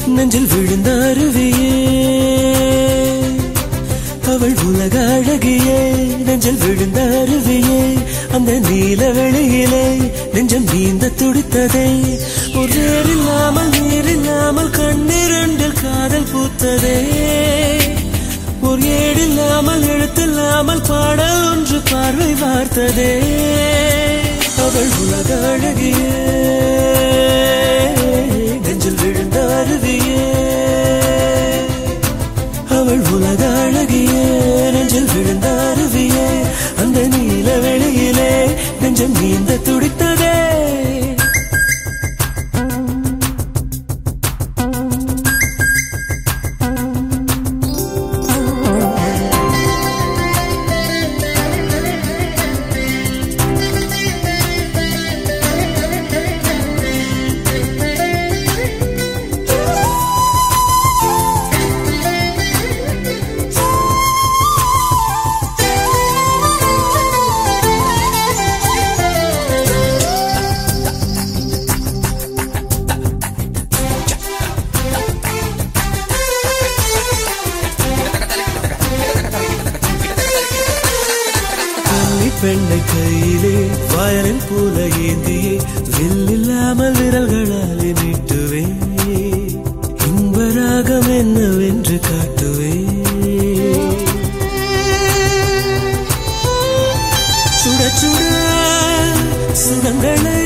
நெஞ்சில் விழுந்த அருவியே அவள் உலக அழகியே நெஞ்சில் விழுந்த அருவியே அந்த நீல வெளியிலே நெஞ்சம் நீந்த துடித்ததே ஒரு நேரில்லாமல் நீரில்லாமல் கண்ணிரண்டில் காதல் பூத்ததே ஒரு ஏடில்லாமல் எழுத்தில்லாமல் பாடல் ஒன்று பார்வை பார்த்ததே அவள் உலக அழகியே நெஞ்சில் விழுந்த அருவியே அவள் உலக அழகியே நெஞ்சில் விழுந்த அருவியே அந்த நீல வெளியிலே நெஞ்சம் நீந்த துடித்ததே கன்னி பெண்ணை கையிலே வயலின் போல ஏந்தியே வில்லில்லாமல் விரல்களாலே நீட்டுவே இன்பராகம் என்னவென்று காட்டுவே சுட சுட சுகங்களே